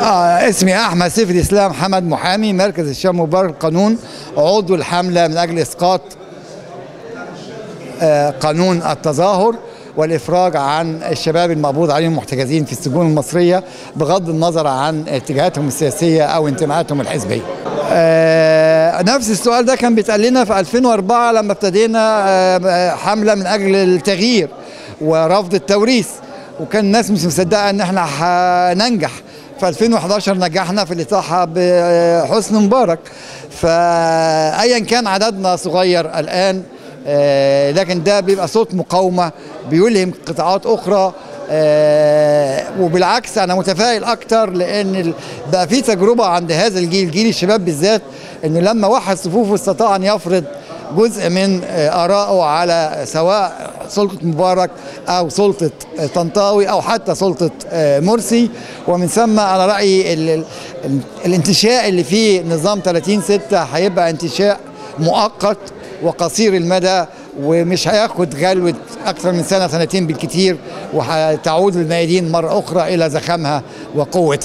آه اسمي احمد سيف الاسلام حمد محامي مركز الشام مبارك القانون عضو الحمله من اجل اسقاط آه قانون التظاهر والافراج عن الشباب المقبوض عليهم محتجزين في السجون المصريه بغض النظر عن اتجاهاتهم السياسيه او انتماءاتهم الحزبيه. آه نفس السؤال ده كان بيتقال لنا في 2004 لما ابتدينا آه حمله من اجل التغيير ورفض التوريث وكان الناس مش مصدقه ان احنا هننجح في 2011 نجحنا في الاطاحه بحسن مبارك فايا كان عددنا صغير الان آه لكن ده بيبقى صوت مقاومه بيلهم قطاعات اخرى آه وبالعكس انا متفائل اكتر لان بقى في تجربه عند هذا الجيل جيل الشباب بالذات انه لما وحد صفوفه استطاع ان يفرض جزء من آرائه على سواء سلطة مبارك أو سلطة طنطاوي أو حتى سلطة مرسي ومن ثم على رأيي ال ال الانتشاء اللي فيه نظام 30 6 هيبقى انتشاء مؤقت وقصير المدى ومش هياخد غلوة أكثر من سنة سنتين بالكثير وهتعود الميادين مرة أخرى إلى زخمها وقوتها.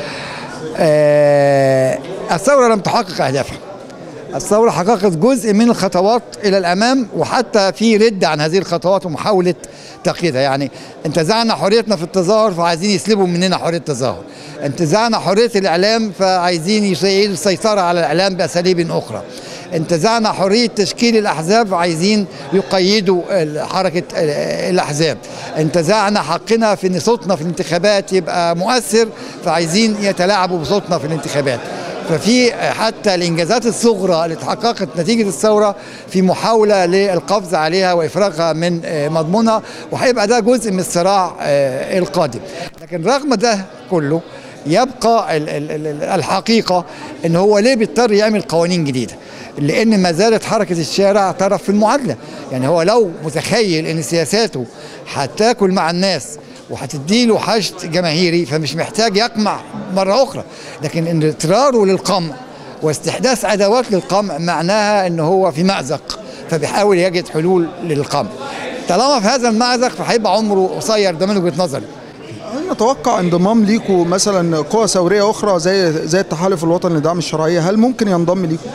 آه الثورة لم تحقق أهدافها. الثورة حققت جزء من الخطوات إلى الأمام وحتى في رد عن هذه الخطوات ومحاولة تقييدها يعني انتزعنا حريتنا في التظاهر فعايزين يسلبوا مننا حرية التظاهر انتزعنا حرية الإعلام فعايزين يعيدوا السيطرة على الإعلام بأساليب أخرى انتزعنا حرية تشكيل الأحزاب عايزين يقيدوا حركة الأحزاب انتزعنا حقنا في أن صوتنا في الانتخابات يبقى مؤثر فعايزين يتلاعبوا بصوتنا في الانتخابات ففي حتى الانجازات الصغرى اللي تحققت نتيجه الثوره في محاوله للقفز عليها وافراغها من مضمونها وهيبقى ده جزء من الصراع القادم لكن رغم ده كله يبقى الحقيقه ان هو ليه بيضطر يعمل قوانين جديده لان ما زالت حركه الشارع طرف في المعادله يعني هو لو متخيل ان سياساته هتاكل مع الناس وهتديله حشد جماهيري فمش محتاج يقمع مرة أخرى لكن إن اضطراره للقمع واستحداث أدوات للقمع معناها إن هو في مأزق فبيحاول يجد حلول للقمع طالما في هذا المأزق فهيبقى عمره قصير ده من وجهة نظري هل نتوقع انضمام ليكوا مثلا قوى ثوريه اخرى زي زي التحالف الوطني لدعم الشرعيه هل ممكن ينضم ليكوا؟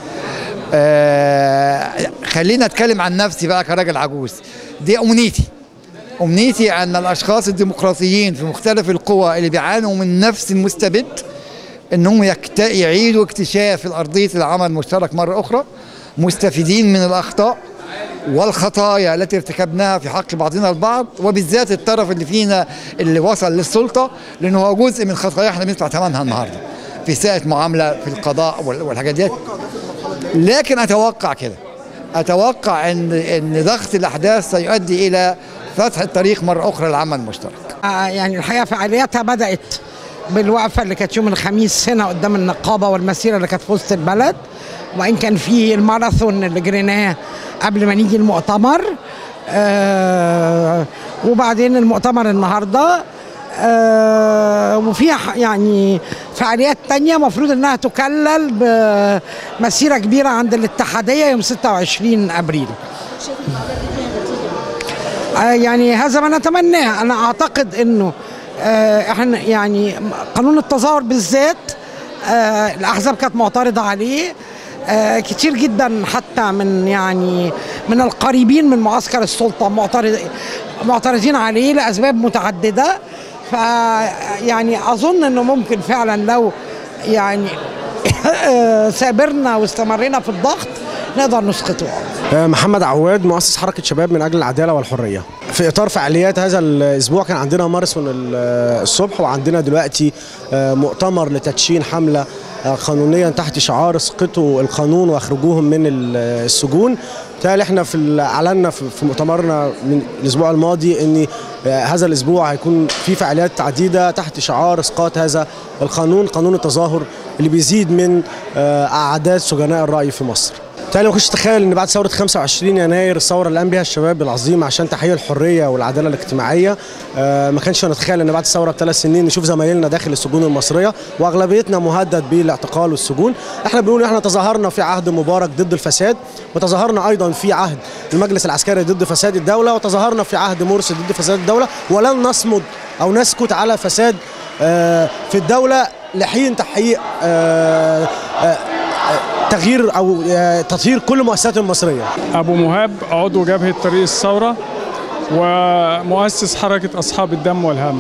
آه خلينا اتكلم عن نفسي بقى كراجل عجوز دي امنيتي امنيتي ان الاشخاص الديمقراطيين في مختلف القوى اللي بيعانوا من نفس المستبد انهم يكت... يعيدوا اكتشاف الارضيه العمل المشترك مره اخرى مستفيدين من الاخطاء والخطايا التي ارتكبناها في حق بعضنا البعض وبالذات الطرف اللي فينا اللي وصل للسلطه لانه هو جزء من خطايا احنا بندفع ثمنها النهارده في ساءة معامله في القضاء والحاجات دي لكن اتوقع كده اتوقع ان ان ضغط الاحداث سيؤدي الى فتح الطريق مرة أخرى للعمل المشترك آه يعني الحقيقة فعالياتها بدأت بالوقفة اللي كانت يوم الخميس هنا قدام النقابة والمسيرة اللي كانت في وسط البلد وإن كان في الماراثون اللي جريناه قبل ما نيجي المؤتمر آه وبعدين المؤتمر النهارده آه وفيها يعني فعاليات تانية مفروض انها تكلل بمسيرة كبيرة عند الاتحادية يوم 26 ابريل يعني هذا ما نتمناه انا اعتقد انه احنا يعني قانون التظاهر بالذات الاحزاب كانت معترضه عليه كتير جدا حتى من يعني من القريبين من معسكر السلطه معترض معترضين عليه لاسباب متعدده فيعني اظن انه ممكن فعلا لو يعني سابرنا واستمرينا في الضغط نقدر نسقطه محمد عواد مؤسس حركة شباب من أجل العدالة والحرية في إطار فعاليات هذا الأسبوع كان عندنا ماراثون الصبح وعندنا دلوقتي مؤتمر لتدشين حملة قانونيا تحت شعار اسقطوا القانون واخرجوهم من السجون بالتالي احنا في اعلنا في مؤتمرنا من الاسبوع الماضي ان هذا الاسبوع هيكون في فعاليات عديده تحت شعار اسقاط هذا القانون قانون التظاهر اللي بيزيد من اعداد سجناء الراي في مصر بالتالي ما كنتش اتخيل ان بعد ثوره 25 يناير الثوره اللي قام بها الشباب العظيم عشان تحقيق الحريه والعداله الاجتماعيه آه ما كانش نتخيل ان بعد الثوره بثلاث سنين نشوف زمايلنا داخل السجون المصريه واغلبيتنا مهدد بالاعتقال والسجون احنا بنقول احنا تظاهرنا في عهد مبارك ضد الفساد وتظاهرنا ايضا في عهد المجلس العسكري ضد فساد الدوله وتظاهرنا في عهد مرسي ضد فساد الدوله ولن نصمد او نسكت على فساد آه، في الدوله لحين تحقيق آه، آه، آه، تغيير او آه، تطهير كل المؤسسات المصريه أبو مهاب عضو جبهة طريق الثورة ومؤسس حركة أصحاب الدم والهم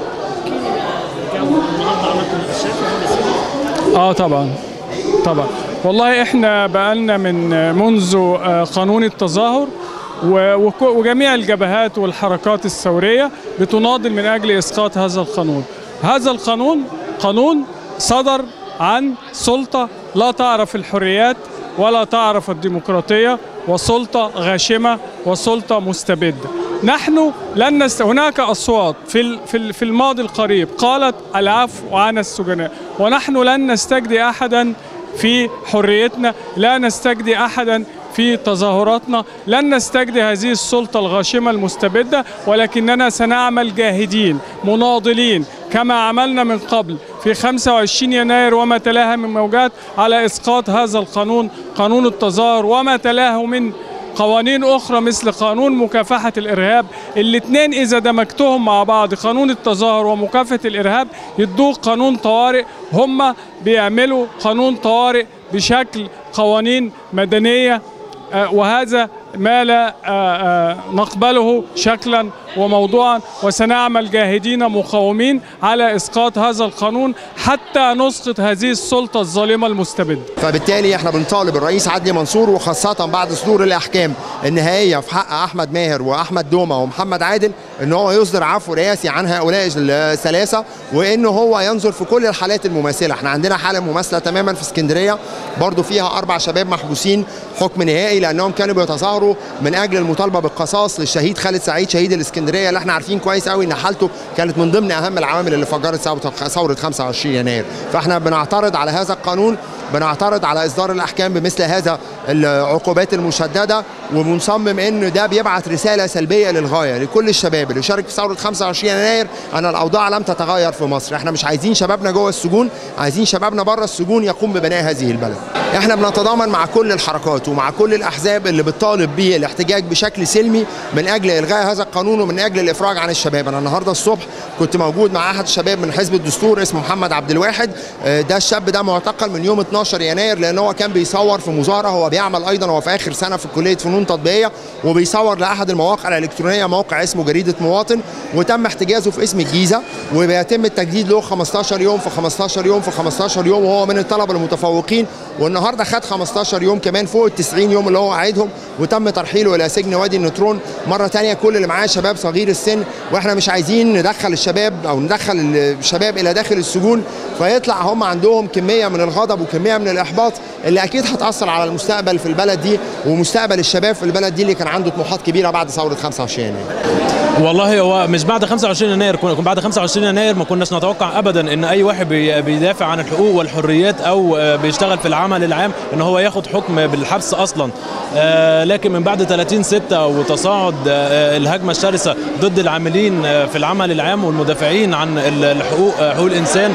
اه طبعا طبعا والله احنا بقالنا من منذ آه، قانون التظاهر و- وك- وجميع الجبهات والحركات الثورية بتناضل من أجل إسقاط هذا القانون هذا القانون قانون صدر عن سلطة لا تعرف الحريات ولا تعرف الديمقراطية وسلطة غاشمة وسلطة مستبدة نحن لن نست... هناك أصوات في ال- في ال- في الماضي القريب قالت العفو عن السجناء ونحن لن نستجدي أحدا في حريتنا لا نستجدي أحدا في تظاهراتنا لن نستجدي هذه السلطة الغاشمة المستبدة ولكننا سنعمل جاهدين مناضلين كما عملنا من قبل في 25 يناير وما تلاها من موجات على إسقاط هذا القانون قانون التظاهر وما تلاه من قوانين أخرى مثل قانون مكافحة الإرهاب الاثنين إذا دمجتهم مع بعض قانون التظاهر ومكافحة الإرهاب يدوك قانون طوارئ هم بيعملوا قانون طوارئ بشكل قوانين مدنية آه، وهذا ما لا آه، آه، نقبله شكلا وموضوعا وسنعمل جاهدين مقاومين على اسقاط هذا القانون حتى نسقط هذه السلطه الظالمه المستبده فبالتالي احنا بنطالب الرئيس عدلي منصور وخاصة بعد صدور الأحكام النهائية في حق أحمد ماهر وأحمد دومة ومحمد عادل إن هو يصدر عفو رئاسي عن هؤلاء الثلاثة وإن هو ينظر في كل الحالات المماثلة احنا عندنا حالة مماثلة تماما في اسكندرية برضو فيها أربع شباب محبوسين حكم نهائي لأنهم كانوا بيتظاهروا من أجل المطالبة بالقصاص للشهيد خالد سعيد شهيد الاسكندرية اللي احنا عارفين كويس قوي إن حالته كانت من ضمن أهم العوامل اللي فجرت ثورة- ثورة 25 يناير فاحنا بنعترض على هذا القانون بنعترض على اصدار الاحكام بمثل هذا العقوبات المشدده وبنصمم ان ده بيبعت رساله سلبيه للغايه لكل الشباب اللي شارك في ثوره 25 يناير ان الاوضاع لم تتغير في مصر احنا مش عايزين شبابنا جوه السجون عايزين شبابنا بره السجون يقوم ببناء هذه البلد احنا بنتضامن مع كل الحركات ومع كل الاحزاب اللي بتطالب بالاحتجاج بشكل سلمي من اجل الغاء هذا القانون ومن اجل الافراج عن الشباب انا النهارده الصبح كنت موجود مع احد الشباب من حزب الدستور اسمه محمد عبد الواحد آه، ده الشاب ده معتقل من يوم 12 يناير لان هو كان بيصور في مظاهره هو بيعمل ايضا هو في اخر سنه في كليه فنون تطبيقيه وبيصور لاحد المواقع الالكترونيه موقع اسمه جريده مواطن وتم احتجازه في اسم الجيزه وبيتم التجديد له 15 يوم في 15 يوم في 15 يوم وهو من الطلبه المتفوقين والنهارده خد 15 يوم كمان فوق ال 90 يوم اللي هو عايدهم وتم ترحيله الى سجن وادي النطرون مره تانية كل اللي معاه شباب صغير السن واحنا مش عايزين ندخل الشباب او ندخل الشباب الى داخل السجون فيطلع هم عندهم كميه من الغضب وكميه من الاحباط اللي اكيد هتاثر على المستقبل في البلد دي ومستقبل الشباب في البلد دي اللي كان عنده طموحات كبيره بعد ثوره 25 يناير والله هو مش بعد 25 يناير كنا بعد 25 يناير ما كناش نتوقع ابدا ان اي واحد بي- بيدافع عن الحقوق والحريات او آه، بيشتغل في العمل العام ان هو ياخد حكم بالحبس اصلا آه، لكن من بعد 30 6 وتصاعد آه، الهجمه الشرسه ضد العاملين آه، في العمل العام والمدافعين عن ال- الحقوق آه، حقوق الانسان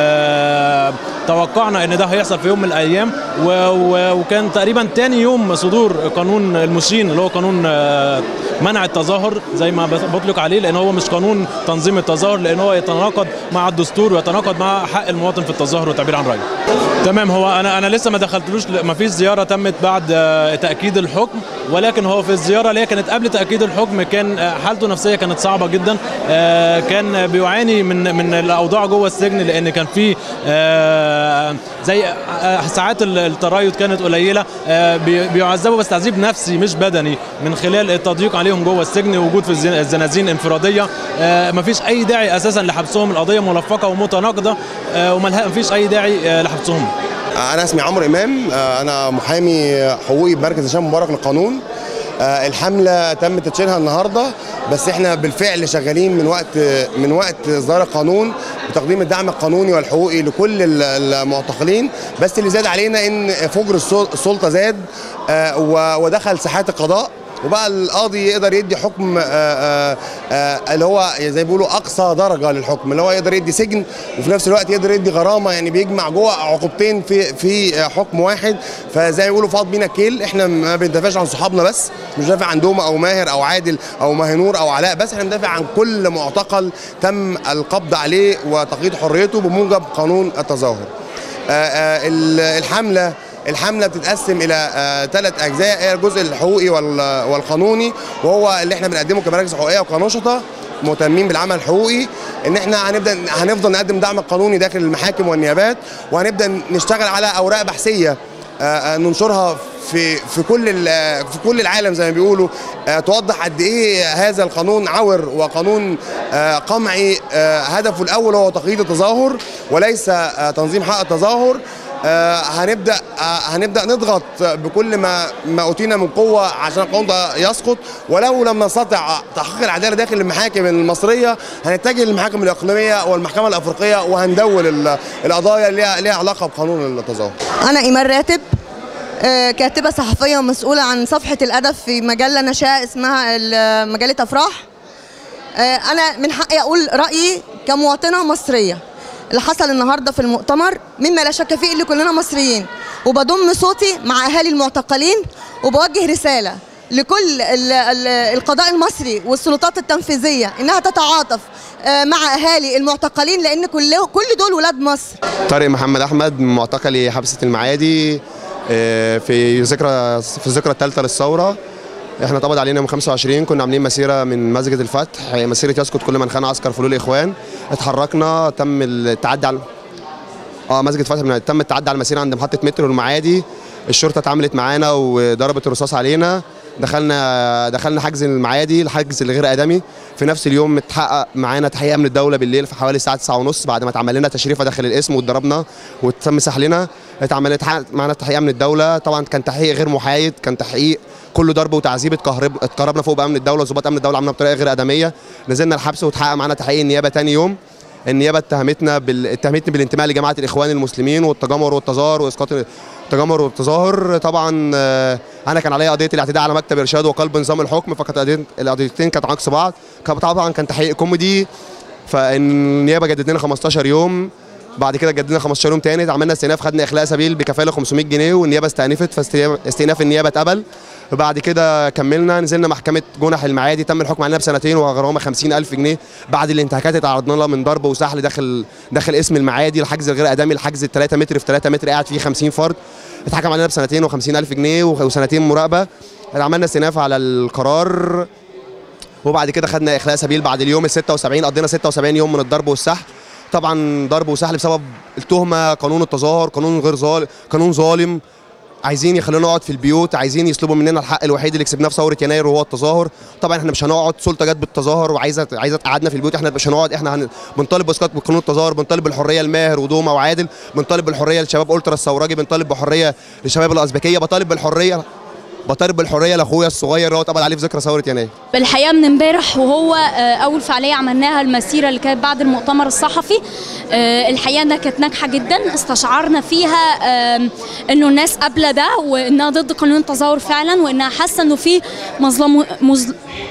آه، توقعنا ان ده هيحصل في يوم من الايام و- و- وكان تقريبا تاني يوم صدور قانون المشين اللي هو قانون آه، منع التظاهر زي ما بت- بطلق عليه لان هو مش قانون تنظيم التظاهر لان هو يتناقض مع الدستور ويتناقض مع حق المواطن في التظاهر والتعبير عن رايه. تمام هو انا انا لسه ما دخلتلوش ما فيش زياره تمت بعد آه، تاكيد الحكم ولكن هو في الزياره اللي هي كانت قبل تاكيد الحكم كان آه، حالته النفسيه كانت صعبه جدا آه، كان بيعاني من من الاوضاع جوه السجن لان كان في آه، زي آه، ساعات ال- الترايض كانت قليله آه، بي- بيعذبوا بس تعذيب نفسي مش بدني من خلال التضييق عليهم جوه السجن وجود في الزن- الزنازين انفراديه آه، مفيش اي داعي اساسا لحبسهم القضيه ملفقه ومتناقضه آه، وملها- مفيش اي داعي آه، لحبسهم انا اسمي عمرو امام آه، انا محامي حقوقي بمركز هشام مبارك للقانون آه، الحمله تم تدشينها النهارده بس احنا بالفعل شغالين من وقت من وقت اصدار القانون بتقديم الدعم القانوني والحقوقي لكل ال- المعتقلين بس اللي زاد علينا ان فجر السل- السلطه زاد آه، و- ودخل ساحات القضاء وبقى القاضي يقدر يدي حكم آه، آه، آه، اللي هو زي ما بيقولوا اقصى درجه للحكم اللي هو يقدر يدي سجن وفي نفس الوقت يقدر يدي غرامه يعني بيجمع جوه عقوبتين في في آه، حكم واحد فزي ما بيقولوا فاض بينا الكيل احنا ما بندافعش عن صحابنا بس مش بندافع عن دوما او ماهر او عادل او ماهنور او علاء بس احنا بندافع عن كل معتقل تم القبض عليه وتقييد حريته بموجب قانون التظاهر آه، آه، ال- الحمله الحمله بتتقسم الى ثلاث اجزاء هي الجزء الحقوقي وال- والقانوني وهو اللي احنا بنقدمه كمراكز حقوقيه وكنشطه مهتمين بالعمل الحقوقي ان احنا هنبدا هنفضل نقدم دعم قانوني داخل المحاكم والنيابات وهنبدا نشتغل على اوراق بحثيه آه، آه، ننشرها في في كل ال- في كل العالم زي ما بيقولوا آه، توضح قد ايه هذا القانون عور وقانون آه، قمعي آه، هدفه الاول هو تقييد التظاهر وليس آه، تنظيم حق التظاهر آه، هنبدا آه، هنبدا نضغط بكل ما ما اوتينا من قوه عشان القانون ده يسقط ولو لم نستطع تحقيق العداله داخل المحاكم المصريه هنتجه للمحاكم الاقليميه والمحكمه الافريقيه وهندول ال- القضايا اللي ليها ليها علاقه بقانون التظاهر أنا إيمان راتب آه، كاتبة صحفية ومسؤولة عن صفحة الأدب في مجلة نشاء اسمها ال- مجلة أفراح آه، أنا من حقي أقول رأيي كمواطنة مصرية اللي حصل النهارده في المؤتمر مما لا شك فيه اللي كلنا مصريين وبضم صوتي مع أهالي المعتقلين وبوجه رسالة لكل ال- ال- القضاء المصري والسلطات التنفيذية إنها تتعاطف آه، مع أهالي المعتقلين لأن كل كل دول ولاد مصر طارق محمد احمد من معتقلي حبسه المعادي آه، في ذكرى في الذكرى الثالثه للثوره احنا طبعا علينا يوم 25 كنا عاملين مسيره من مسجد الفتح مسيره يسقط كل من خان عسكر فلول الاخوان اتحركنا تم التعدي على اه مسجد فتح من- تم التعدي على المسيره عند محطه مترو المعادي الشرطه اتعاملت معانا وضربت الرصاص علينا دخلنا دخلنا حجز المعادي الحجز الغير ادمي في نفس اليوم اتحقق معانا تحقيق من الدوله بالليل في حوالي الساعه 9 ونص بعد ما اتعمل لنا تشريفه داخل القسم واتضربنا وتم سحلنا اتعمل اتحقق معانا تحقيق من الدوله طبعا كان تحقيق غير محايد كان تحقيق كله ضرب وتعذيب اتكهرب اتكهربنا فوق بامن الدوله ضباط امن الدوله عملنا بطريقه غير ادميه نزلنا الحبس واتحقق معانا تحقيق النيابه تاني يوم النيابه اتهمتنا بال... اتهمتني بالانتماء لجماعه الاخوان المسلمين والتجمهر والتظاهر واسقاط التجمهر والتظاهر طبعا آه، انا كان عليا قضيه الاعتداء على مكتب ارشاد وقلب نظام الحكم فكانت قضية- القضيتين كانت عكس بعض كان طبعا كان تحقيق كوميدي فالنيابه جددت لنا 15 يوم بعد كده جددنا 15 يوم تاني عملنا استئناف خدنا اخلاء سبيل بكفاله 500 جنيه والنيابه استأنفت فاستئناف النيابه اتقبل بعد كده كملنا نزلنا محكمه جنح المعادي تم الحكم علينا بسنتين وغرامه 50000 جنيه بعد الانتهاكات اللي تعرضنا لها من ضرب وسحل داخل داخل اسم المعادي الحجز الغير ادمي الحجز 3 متر في 3 متر قاعد فيه 50 فرد اتحكم علينا بسنتين و50000 جنيه وسنتين مراقبه عملنا استئناف على القرار وبعد كده خدنا اخلاء سبيل بعد اليوم ال 76 قضينا 76 يوم من الضرب والسحل طبعا ضرب وسحل بسبب التهمه قانون التظاهر قانون غير ظالم قانون ظالم عايزين يخلونا نقعد في البيوت عايزين يسلبوا مننا الحق الوحيد اللي كسبناه في ثوره يناير وهو التظاهر طبعا احنا مش هنقعد سلطه جت بالتظاهر وعايزه عايزه تقعدنا في البيوت احنا مش هنقعد احنا هن... بنطالب باسقاط بقانون التظاهر بنطالب بالحريه لماهر ودوما وعادل بنطالب بالحريه لشباب الترا الثوراجي بنطالب بحريه لشباب الازبكيه بطالب بالحريه بطالب بالحريه لاخويا الصغير اللي هو اتقبض عليه في ذكرى ثوره يناير بالحقيقه من امبارح وهو آه، اول فعاليه عملناها المسيره اللي كانت بعد المؤتمر الصحفي آه، الحقيقه انها كانت ناجحه جدا استشعرنا فيها آم، انه الناس قابله ده وانها ضد قانون التظاهر فعلا وانها حاسه انه في مظلم مظل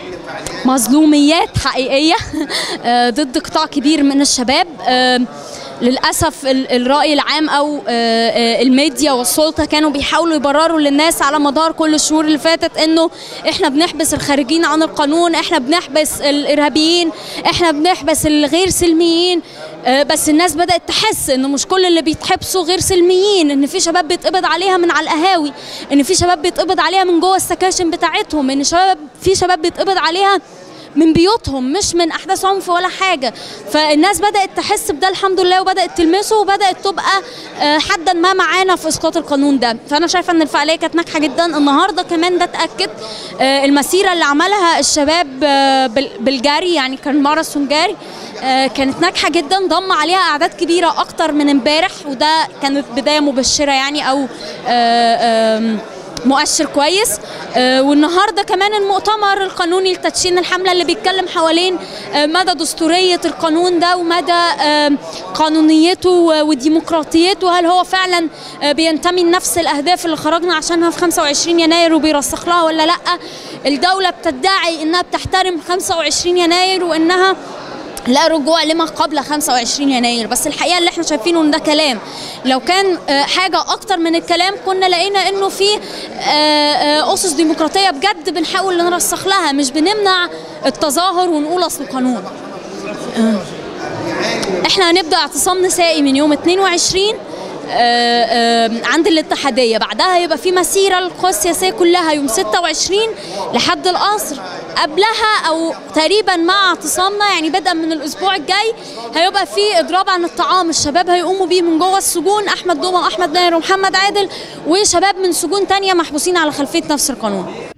مظلوميات حقيقيه آه، ضد قطاع كبير من الشباب آم، للاسف ال- الراي العام او آه، آه، الميديا والسلطه كانوا بيحاولوا يبرروا للناس على مدار كل الشهور اللي فاتت انه احنا بنحبس الخارجين عن القانون احنا بنحبس الارهابيين احنا بنحبس الغير سلميين آه، بس الناس بدات تحس انه مش كل اللي بيتحبسوا غير سلميين ان في شباب بيتقبض عليها من على القهاوي ان في شباب بيتقبض عليها من جوه السكاشن بتاعتهم ان شباب في شباب بيتقبض عليها من بيوتهم مش من احداث عنف ولا حاجه فالناس بدات تحس بده الحمد لله وبدات تلمسه وبدات تبقى آه، حدا ما معانا في اسقاط القانون ده فانا شايفه ان الفعاليه كانت ناجحه جدا النهارده كمان ده اتاكد آه، المسيره اللي عملها الشباب آه، بال- بالجري يعني كان ماراثون جري آه، كانت ناجحه جدا ضم عليها اعداد كبيره اكتر من امبارح وده كانت بدايه مبشره يعني او آه، آم، مؤشر كويس آه، والنهارده كمان المؤتمر القانوني لتدشين الحمله اللي بيتكلم حوالين آه، مدى دستوريه القانون ده ومدى آه، قانونيته و- وديمقراطيته هل هو فعلا آه، بينتمي لنفس الاهداف اللي خرجنا عشانها في 25 يناير وبيرسخ لها ولا لا الدوله بتدعي انها بتحترم 25 يناير وانها لا رجوع لما قبل 25 يناير بس الحقيقه اللي احنا شايفينه ان ده كلام لو كان آه، حاجه اكتر من الكلام كنا لقينا انه في آه، آه، اسس ديمقراطيه بجد بنحاول نرسخ لها مش بنمنع التظاهر ونقول اصل قانون آه. احنا هنبدا اعتصام نسائي من يوم 22 آه، آه، عند الاتحادية بعدها يبقى في مسيرة للقوى السياسية كلها يوم 26 لحد القصر قبلها أو تقريبا مع اعتصامنا يعني بدءا من الأسبوع الجاي هيبقى في إضراب عن الطعام الشباب هيقوموا بيه من جوه السجون أحمد دومة وأحمد ناير ومحمد عادل وشباب من سجون تانية محبوسين على خلفية نفس القانون